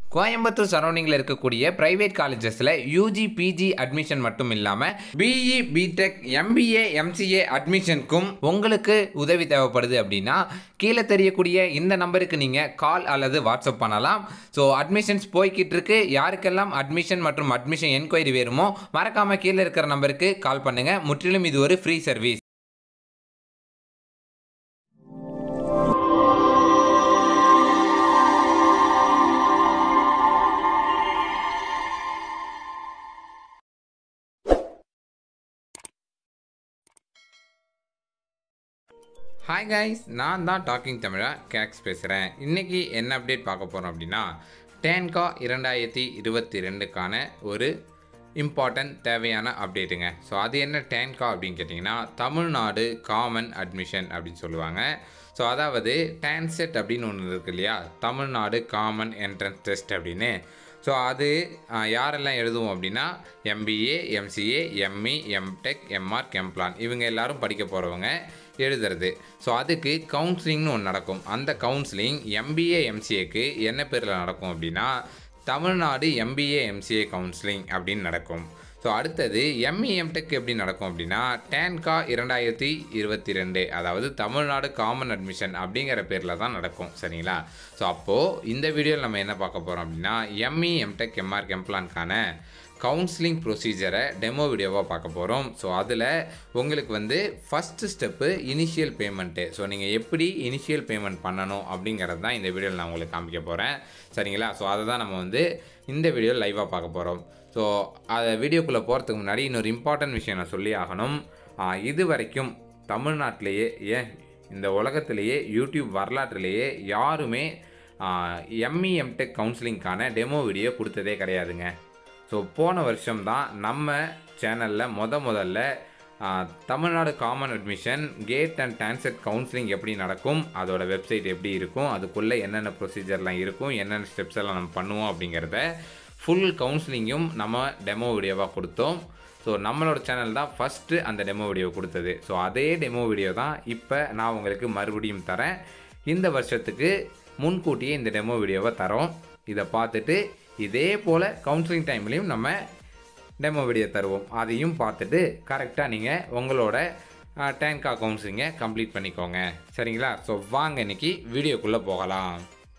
கோயம்புத்தூர் சரௌண்டிங்கில் இருக்கக்கூடிய பிரைவேட் காலேஜஸில் யூஜி பிஜி அட்மிஷன் மட்டும் இல்லாமல் பிஇ பிடெக் எம்பிஏ எம்சிஏ அட்மிஷனுக்கும் உங்களுக்கு உதவி தேவைப்படுது அப்படின்னா கீழே தெரியக்கூடிய இந்த நம்பருக்கு நீங்கள் கால் அல்லது வாட்ஸ்அப் பண்ணலாம் ஸோ அட்மிஷன்ஸ் போய்கிட்டு இருக்கு யாருக்கெல்லாம் அட்மிஷன் மற்றும் அட்மிஷன் என்கொயரி வேணுமோ மறக்காமல் கீழே இருக்கிற நம்பருக்கு கால் பண்ணுங்கள் முற்றிலும் இது ஒரு ஃப்ரீ சர்வீஸ் ஹாய் கைஸ் நான் தான் டாக்கிங் தமிழா கேக்ஸ் பேசுகிறேன் இன்றைக்கி என்ன அப்டேட் பார்க்க போகிறோம் அப்படின்னா டேன்கா இரண்டாயிரத்தி இருபத்தி ரெண்டுக்கான ஒரு இம்பார்ட்டன்ட் தேவையான அப்டேட்டுங்க ஸோ அது என்ன டேன்கா அப்படின்னு கேட்டிங்கன்னா தமிழ்நாடு காமன் அட்மிஷன் அப்படின்னு சொல்லுவாங்க ஸோ அதாவது டான்செட் அப்படின்னு ஒன்று இருக்கு இல்லையா தமிழ்நாடு காமன் என்ட்ரன்ஸ் டெஸ்ட் அப்படின்னு ஸோ அது ஆஹ், யாரெல்லாம் எழுதுவோம் அப்படின்னா MBA MCA ME MTech MArch MPlan இவங்க எல்லாரும் படிக்க போகிறவங்க எழுதுறது ஸோ அதுக்கு கவுன்சிலிங்னு ஒன்று நடக்கும் அந்த கவுன்சிலிங் எம்பிஏ எம்சிஏக்கு என்ன பேரில் நடக்கும் அப்படின்னா தமிழ்நாடு எம்பிஏ எம்சிஏ கவுன்சிலிங் அப்படின்னு நடக்கும் ஸோ அடுத்தது எம்இ எம்டெக் எப்படி நடக்கும் அப்படின்னா டேன்கா இரண்டாயிரத்தி இருபத்தி ரெண்டு அதாவது தமிழ்நாடு காமன் அட்மிஷன் அப்படிங்கிற பேரில் தான் நடக்கும் சரிங்களா ஸோ அப்போது இந்த வீடியோவில் நம்ம என்ன பார்க்க போகிறோம் அப்படின்னா எம்இ எம்டெக் எம்ஆர்க் எம்ப்ளான்கான கவுன்சிலிங் ப்ரொசீஜரை டெமோ வீடியோவாக பார்க்க போகிறோம் ஸோ அதில் உங்களுக்கு வந்து first step initial payment so நீங்கள் எப்படி இனிஷியல் பேமெண்ட் பண்ணணும் அப்படிங்கிறது தான் இந்த வீடியோவில் நான் உங்களுக்கு காமிக்க போகிறேன் சரிங்களா ஸோ அதை தான் நம்ம வந்து இந்த வீடியோவில் லைவாக பார்க்க போகிறோம் ஸோ அதை வீடியோக்குள்ளே போகிறதுக்கு முன்னாடி இன்னொரு இம்பார்ட்டன்ட் விஷயம் நான் சொல்லி ஆகணும் ஆஹ் இது வரைக்கும் தமிழ்நாட்டிலேயே ஏன் இந்த உலகத்திலேயே யூடியூப் வரலாற்றிலேயே யாருமே எம்இ எம்டெக் கவுன்சிலிங்க்கான டெமோ வீடியோ கொடுத்ததே கிடையாதுங்க ஸோ போன வருஷம் தான் நம்ம சேனலில் முத முதல்ல ஆ, Tamil Nadu common admission GATE and TANCET counselling எப்படி நடக்கும் அதோட வெப்சைட் எப்படி இருக்கும் அதுக்குள்ளே என்னென்ன ப்ரொசீஜர்லாம் இருக்கும் என்னென்ன ஸ்டெப்ஸ் எல்லாம் நம்ம பண்ணுவோம் அப்படிங்கிறத ஃபுல் கவுன்சிலிங்கும் நம்ம டெமோ வீடியோவாக கொடுத்தோம் ஸோ நம்மளோட சேனல் தான் ஃபஸ்ட்டு அந்த டெமோ வீடியோ கொடுத்தது ஸோ அதே டெமோ வீடியோ தான் இப்போ நான் உங்களுக்கு மறுபடியும் தரேன் இந்த வருஷத்துக்கு முன்கூட்டியே இந்த டெமோ வீடியோவை தரோம் இதை பார்த்துட்டு இதே போல் கவுன்சிலிங் டைம்லேயும் நம்ம டெமோ வீடியோ தருவோம் அதையும் பார்த்துட்டு கரெக்டாக நீங்கள் உங்களோட டேங்க் கவுன்சிலிங்கை கம்ப்ளீட் பண்ணிக்கோங்க சரிங்களா ஸோ வாங்க இன்னைக்கு வீடியோக்குள்ளே போகலாம்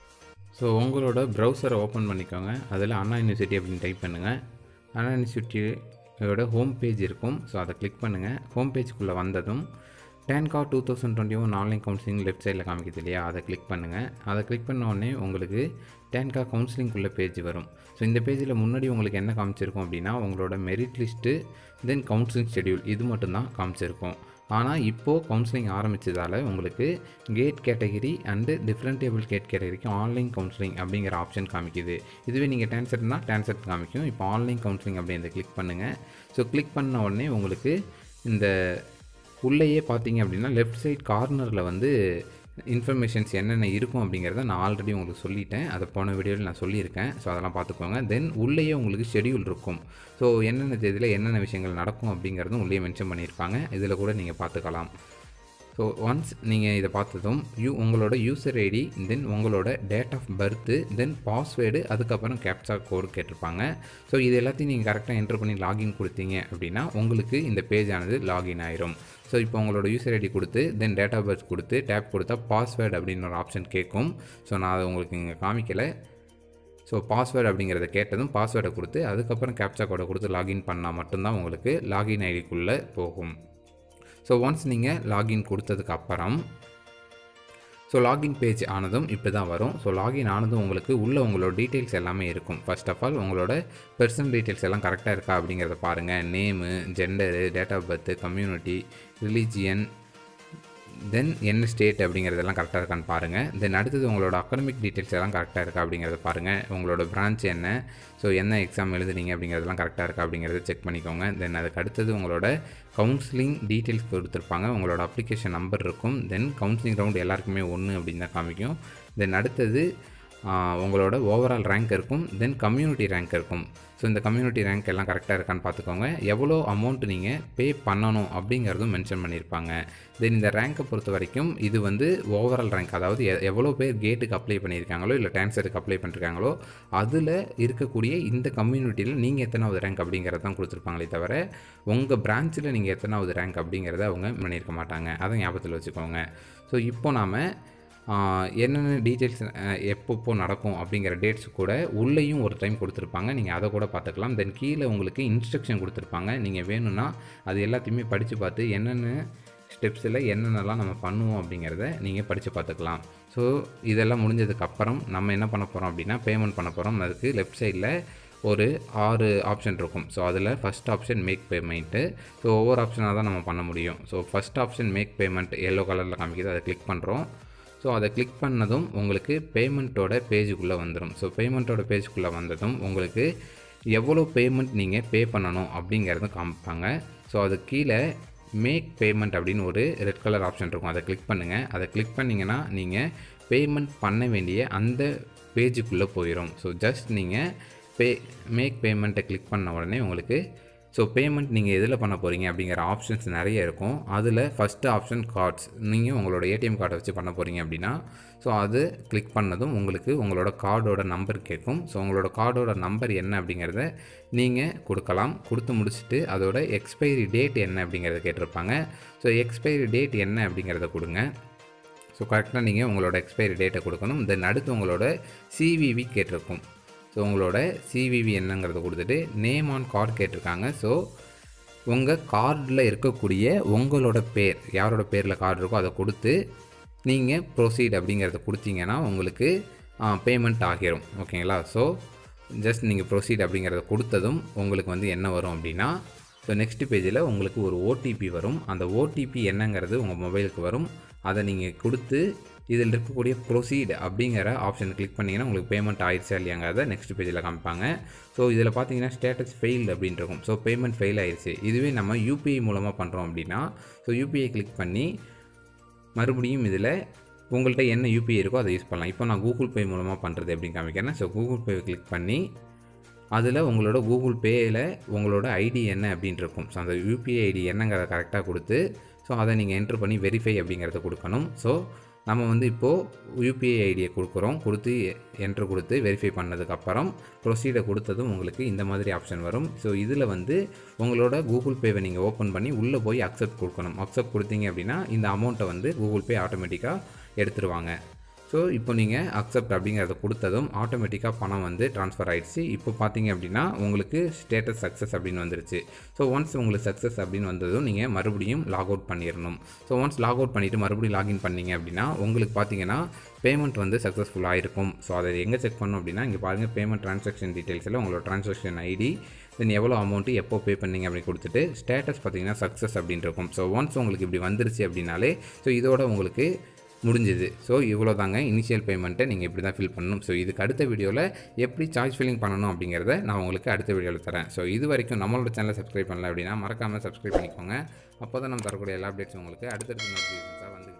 ஸோ உங்களோட ப்ரௌசரை ஓப்பன் பண்ணிக்கோங்க அதில் அண்ணா யூனிவர்சிட்டி அப்படின்னு டைப் பண்ணுங்கள் அண்ணா யூனிவர்சிட்டியோட ஹோம் பேஜ் இருக்கும் ஸோ அதை கிளிக் பண்ணுங்கள் ஹோம் பேஜ்க்குள்ளே வந்ததும் TANCA two thousand twenty one online counselling left சைடில் காமிக்குது இல்லையா அதை கிளிக் பண்ணுங்கள் அதை கிளிக் பண்ண உடனே உங்களுக்கு டேன்கா கவுன்சிலிங்குள்ள பேஜ் வரும் ஸோ இந்த பேஜில் முன்னாடி உங்களுக்கு என்ன காமிச்சிருக்கும் அப்படின்னா உங்களோட merit list then counselling schedule இது மட்டும்தான் காமிச்சிருக்கும் ஆனால் இப்போது கவுன்சிலிங் ஆரம்பித்ததால் உங்களுக்கு கேட் கேட்டகரி அண்டு டிஃப்ரெண்ட் டேபிள் கேட் கேட்டகரிக்கு ஆன்லைன் கவுன்சிலிங் அப்படிங்கிற ஆப்ஷன் காமிக்குது இதுவே நீங்கள் டான்செட்னா டான்செட் காமிக்கும் இப்போ ஆன்லைன் கவுன்சிலிங் அப்படின்றத கிளிக் பண்ணுங்கள் ஸோ கிளிக் பண்ண உடனே உங்களுக்கு இந்த உள்ளேயே பார்த்தீங்க அப்படின்னா லெஃப்ட் சைட் கார்னரில் வந்து இன்ஃபர்மேஷன்ஸ் என்னென்ன இருக்கும் அப்படிங்கிறத நான் ஆல்ரெடி உங்களுக்கு சொல்லிட்டேன் அதை போன வீடியோவில் நான் சொல்லியிருக்கேன் ஸோ அதெல்லாம் பார்த்துக்கோங்க தென் உள்ளேயே உங்களுக்கு ஷெடியூல் இருக்கும் ஸோ என்னென்ன தேதியில் என்னென்ன விஷயங்கள் நடக்கும் அப்படிங்கிறதும் உள்ளே மென்ஷன் பண்ணியிருப்பாங்க இதில் கூட நீங்கள் பார்த்துக்கலாம் ஸோ ஒன்ஸ் நீங்கள் இதை பார்த்ததும் யூ உங்களோட யூசர் ஐடி தென் உங்களோட date of birth then password அதுக்கப்புறம் கேப்சா கோடு கேட்டிருப்பாங்க ஸோ இது எல்லாத்தையும் நீங்கள் கரெக்டாக என்டர் பண்ணி லாகின் கொடுத்தீங்க அப்படின்னா உங்களுக்கு இந்த பேஜ் ஆனது லாகின் ஆயிரும் ஸோ இப்போ உங்களோட யூசர் ஐடி கொடுத்து தென் டேட் ஆஃப் பர்த் கொடுத்து டேப் கொடுத்தா பாஸ்வேர்டு அப்படின்னு ஒரு ஆப்ஷன் கேட்கும் ஸோ நான் அதை உங்களுக்கு இங்கே காமிக்கலை ஸோ பாஸ்வேர்டு அப்படிங்கிறத கேட்டதும் பாஸ்வேர்டை கொடுத்து அதுக்கப்புறம் கேப்சா கோடை கொடுத்து லாகின் பண்ணால் மட்டும்தான் உங்களுக்கு லாகின் ஐடிக்குள்ளே போகும் ஸோ ஒன்ஸ் நீங்கள் லாகின் கொடுத்ததுக்கு அப்புறம் ஸோ லாகின் பேஜ் ஆனதும் இப்படி தான் வரும் ஸோ லாகின் ஆனதும் உங்களுக்கு உள்ள உங்களோட டீட்டெயில்ஸ் எல்லாமே இருக்கும் ஃபர்ஸ்ட் ஆஃப் ஆல் உங்களோட பர்சனல் டீட்டெயில்ஸ் எல்லாம் கரெக்டாக இருக்கா அப்படிங்கிறத பாருங்கள் name gender date of birth community religion then என்ன ஸ்டேட் அப்படிங்கிறதெல்லாம் கரெக்டாக இருக்கான்னு பாருங்கள் தென் அடுத்தது உங்களோட அகாடமிக் டீட்டெயில்ஸ் எல்லாம் கரெக்டாக இருக்கா அப்படிங்கிறத பாருங்கள் உங்களோட பிரான்ச் என்ன ஸோ என்ன எக்ஸாம் எழுதுனீங்க அப்படிங்கிறதெல்லாம் கரெக்டாக இருக்கா அப்படிங்கிறத செக் பண்ணிக்கோங்க தென் அதுக்கு அடுத்தது உங்களோட கவுன்சிலிங் டீட்டெயில்ஸ் கொடுத்துருப்பாங்க உங்களோட அப்ளிகேஷன் நம்பர் இருக்கும் தென் கவுன்சிலிங் ரவுண்ட் எல்லாருக்குமே ஒன்று அப்படின்னு தான் காமிக்கும் தென் அடுத்தது ஆஹ், உங்களோட ஓவரால் ரேங்க் இருக்கும் தென் கம்யூனிட்டி ரேங்க் இருக்கும் ஸோ இந்த கம்யூனிட்டி ரேங்க் எல்லாம் கரெக்டாக இருக்கான்னு பார்த்துக்கோங்க எவ்வளோ அமௌண்ட் நீங்கள் பே பண்ணணும் அப்படிங்கிறதும் மென்ஷன் பண்ணியிருப்பாங்க தென் இந்த ரேங்க்கை பொறுத்த வரைக்கும் இது வந்து ஓவரால் ரேங்க் அதாவது எ- எவ்வளோ பேர் கேட்டுக்கு அப்ளை பண்ணியிருக்காங்களோ இல்லை டான்ஸருக்கு அப்ளை பண்ணிருக்காங்களோ அதில் இருக்கக்கூடிய இந்த கம்யூனிட்டியில் நீங்கள் எத்தனாவது ரேங்க் அப்படிங்கிறத தான் கொடுத்துருப்பாங்களே தவிர உங்கள் பிரான்ச்சில் நீங்கள் எத்தனாவது ரேங்க் அப்படிங்கிறத அவங்க பண்ணியிருக்க மாட்டாங்க அதை ஞாபகத்தில் வச்சுக்கோங்க ஸோ இப்போ நாம் என்னென்ன டீட்டெயில்ஸ் எப்பப்போ நடக்கும் அப்படிங்கிற டேட்ஸ் கூட உள்ளேயும் ஒரு டைம் கொடுத்துருப்பாங்க நீங்கள் அதை கூட பார்த்துக்கலாம் தென் கீழே உங்களுக்கு இன்ஸ்ட்ரக்ஷன் கொடுத்துருப்பாங்க நீங்கள் வேணும்னா அது எல்லாத்தையுமே படித்து பார்த்து என்னென்ன ஸ்டெப்ஸில் என்னென்னலாம் நம்ம பண்ணுவோம் அப்படிங்கிறத நீங்கள் படித்து பார்த்துக்கலாம் ஸோ இதெல்லாம் முடிஞ்சதுக்கு அப்புறம் நம்ம என்ன பண்ண போகிறோம் அப்படின்னா பேமெண்ட் பண்ண போகிறோம் அதுக்கு லெஃப்ட் சைடில் ஒரு ஆறு ஆப்ஷன் இருக்கும் ஸோ அதில் first option make payment so ஒவ்வொரு ஆப்ஷனாக தான் நம்ம பண்ண முடியும் so first option make payment yellow கலரில் காமிக்குது அதை கிளிக் பண்ணுறோம் ஸோ அதை கிளிக் பண்ணதும் உங்களுக்கு பேமெண்ட்டோட பேஜுக்குள்ளே வந்துடும் ஸோ பேமெண்ட்டோட பேஜுக்குள்ளே வந்ததும் உங்களுக்கு எவ்வளோ பேமெண்ட் நீங்கள் பே பண்ணணும் அப்படிங்கிறத காமிப்பாங்க ஸோ அது கீழே மேக் பேமெண்ட் அப்படின்னு ஒரு ரெட் கலர் ஆப்ஷன் இருக்கும் அதை கிளிக் பண்ணுங்கள் அதை கிளிக் பண்ணிங்கன்னா நீங்கள் பேமெண்ட் பண்ண வேண்டிய அந்த பேஜுக்குள்ளே போயிடும் ஸோ ஜஸ்ட் நீங்கள் பே மேக் பேமெண்ட்டை கிளிக் பண்ண உடனே உங்களுக்கு ஸோ பேமெண்ட் நீங்கள் எதில் பண்ண போகிறீங்க அப்படிங்கிற ஆப்ஷன்ஸ் நிறைய இருக்கும் அதில் ஃபஸ்ட்டு ஆப்ஷன் கார்ட்ஸ் நீங்கள் உங்களோட ஏடிஎம் கார்டை வச்சு பண்ண போகிறீங்க அப்படின்னா ஸோ அது கிளிக் பண்ணதும் உங்களுக்கு உங்களோட கார்டோட நம்பர் கேட்கும் ஸோ உங்களோட கார்டோட நம்பர் என்ன அப்படிங்கிறத நீங்கள் கொடுக்கலாம் கொடுத்து முடிச்சுட்டு அதோட எக்ஸ்பைரி டேட் என்ன அப்படிங்கிறத கேட்டிருப்பாங்க ஸோ எக்ஸ்பைரி டேட் என்ன அப்படிங்கிறத கொடுங்க ஸோ கரெக்டாக நீங்கள் உங்களோட எக்ஸ்பைரி டேட்டை கொடுக்கணும் தென் அடுத்து உங்களோட சிவிவி கேட்டிருக்கும் ஸோ உங்களோட சிவிவி என்னங்கிறத கொடுத்துட்டு நேம் ஆன் கார்டு கேட்டிருக்காங்க ஸோ உங்கள் கார்டில் இருக்கக்கூடிய உங்களோட பேர் யாரோட பேரில் கார்டு இருக்கோ அதை கொடுத்து நீங்கள் ப்ரொசீட் அப்படிங்கிறத கொடுத்தீங்கன்னா உங்களுக்கு பேமெண்ட் ஆகிரும் ஓகேங்களா ஸோ ஜஸ்ட் நீங்கள் ப்ரொசீட் அப்படிங்கிறத கொடுத்ததும் உங்களுக்கு வந்து என்ன வரும் அப்படின்னா ஸோ நெக்ஸ்ட் பேஜில் உங்களுக்கு ஒரு ஓடிபி வரும் அந்த ஓடிபி என்னங்கிறது உங்கள் மொபைலுக்கு வரும் அதை நீங்கள் கொடுத்து இதில் இருக்கக்கூடிய ப்ரொசீட் அப்படிங்கிற ஆப்ஷன் கிளிக் பண்ணிங்கன்னா உங்களுக்கு பேமெண்ட் ஆயிடுச்சா இல்லையாங்கிறத நெக்ஸ்ட் பேஜில் காமிப்பாங்க ஸோ இதில் பார்த்தீங்கன்னா ஸ்டேட்டஸ் ஃபெயில்டு அப்படின்னு இருக்கும் ஸோ பேமெண்ட் ஃபெயில் ஆயிடுச்சு இதுவே நம்ம யூபிஐ மூலமாக பண்ணுறோம் அப்படின்னா ஸோ யூபிஐ கிளிக் பண்ணி மறுபடியும் இதில் உங்கள்கிட்ட என்ன யூபிஐ இருக்கோ அதை யூஸ் பண்ணலாம் இப்போ நான் கூகுள் பே மூலமாக பண்ணுறது எப்படின்னு காமிக்கிறேன் ஸோ கூகுள் பே கிளிக் பண்ணி அதில் உங்களோட கூகுள் பேயில் உங்களோட ஐடி என்ன அப்படின்னு இருக்கும் ஸோ அந்த யூபிஐ ஐடி என்னங்கிறத கரெக்டாக கொடுத்து ஸோ அதை நீங்கள் என்ட்ரு பண்ணி வெரிஃபை அப்படிங்கிறத கொடுக்கணும் ஸோ நம்ம வந்து இப்போது யூபிஐ ஐடியை கொடுக்குறோம் கொடுத்து என்ட்ரு கொடுத்து வெரிஃபை பண்ணதுக்கப்புறம் ப்ரொசீடை கொடுத்ததும் உங்களுக்கு இந்த மாதிரி ஆப்ஷன் வரும் ஸோ இதில் வந்து உங்களோட கூகுள் பேவை நீங்கள் ஓப்பன் பண்ணி உள்ளே போய் அக்செப்ட் கொடுக்கணும் அக்செப்ட் கொடுத்தீங்க அப்படின்னா இந்த அமௌண்ட்டை வந்து கூகுள் பே ஆட்டோமேட்டிக்காக எடுத்துருவாங்க ஸோ இப்போ நீங்கள் அக்செப்ட் அப்படிங்கிறத கொடுத்ததும் ஆட்டோமேட்டிக்காக பணம் வந்து ட்ரான்ஸ்ஃபர் ஆயிடுச்சு இப்போ பார்த்தீங்க அப்படின்னா உங்களுக்கு ஸ்டேட்டஸ் சக்ஸஸ் அப்படின்னு வந்துருச்சு ஸோ ஒன்ஸ் உங்களுக்கு சக்ஸஸ் அப்படின்னு வந்ததும் நீங்கள் மறுபடியும் லாக் அவுட் பண்ணிடணும் ஸோ ஒன்ஸ் லாக் அவுட் பண்ணிவிட்டு மறுபடியும் லாகின் பண்ணீங்க அப்படின்னா உங்களுக்கு பார்த்தீங்கன்னா பேமெண்ட் வந்து சக்ஸஸ்ஃபுல்லாக இருக்கும் ஸோ அதை எங்கே செக் பண்ணணும் அப்படின்னா இங்கே பாருங்கள் பேமெண்ட் ட்ரான்சாக்ஷன் டீட்டெயில்ஸில் உங்களோட ட்ரான்சாக்ஷன் ஐடி தென் எவ்வளோ அமௌண்ட்டு எப்போ பே பண்ணீங்க அப்படின்னு கொடுத்துட்டு ஸ்டேட்டஸ் பார்த்தீங்கன்னா சக்ஸஸ் அப்படின்னு இருக்கும் ஸோ ஒன்ஸ் உங்களுக்கு இப்படி வந்துருச்சு அப்படின்னாலே ஸோ இதோட உங்களுக்கு முடிஞ்சுது ஸோ இவ்வளோ தாங்க இனிஷியல் பேமெண்ட்டை நீங்கள் இப்படி தான் ஃபில் பண்ணணும் ஸோ இதுக்கு அடுத்த வீடியோவில் எப்படி சார்ஜ் ஃபில்லிங் பண்ணணும் அப்படிங்கிறத நான் உங்களுக்கு அடுத்த வீடியோவில் தரேன் ஸோ இது வரைக்கும் நம்மளோட சேனலை சப்ஸ்கிரைப் பண்ணல அப்படின்னா மறக்காமல் சப்ஸ்கிரைப் பண்ணிக்கோங்க அப்போ தான் நம்ம தரக்கூடிய எல்லா அப்டேட்ஸ் உங்களுக்கு அடுத்தடுத்த நோட்டிஃபிகேஷன்ஸாக வந்து